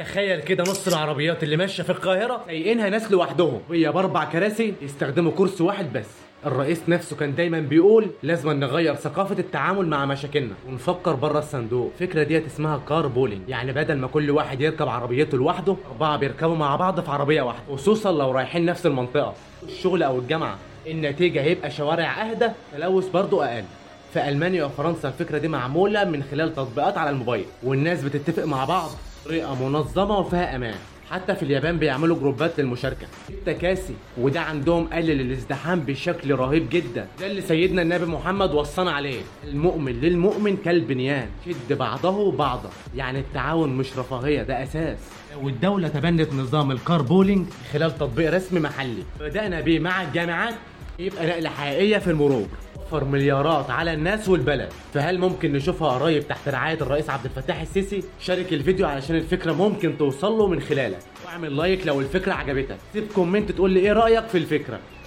تخيل كده نص العربيات اللي ماشيه في القاهره سايقينها ناس لوحدهم وهي باربع كراسي يستخدموا كرسي واحد بس الرئيس نفسه كان دايما بيقول لازم نغير ثقافة التعامل مع مشاكلنا ونفكر بره الصندوق الفكرة ديت اسمها كار بولينج يعني بدل ما كل واحد يركب عربيته لوحده أربعة بيركبوا مع بعض في عربية واحدة خصوصا لو رايحين نفس المنطقة الشغل أو الجامعة النتيجة هيبقى شوارع أهدى تلوث برضو أقل في ألمانيا وفرنسا الفكرة دي معمولة من خلال تطبيقات على الموبايل والناس بتتفق مع بعض بطريقة منظمة وفيها أمان حتى في اليابان بيعملوا جروبات للمشاركة التكاسي وده عندهم قلل الازدحام بشكل رهيب جدا ده اللي سيدنا النبي محمد وصانا عليه المؤمن للمؤمن كالبنيان شد بعضه بعضا يعني التعاون مش رفاهية ده أساس والدولة تبنت نظام الكار بولينج خلال تطبيق رسمي محلي بدأنا بيه مع الجامعات يبقى نقلة حقيقية في المرور وفر مليارات على الناس والبلد فهل ممكن نشوفها قريب تحت رعاية الرئيس عبد الفتاح السيسي شارك الفيديو علشان الفكرة ممكن توصل له من خلالك واعمل لايك لو الفكرة عجبتك سيب كومنت تقول لي ايه رأيك في الفكرة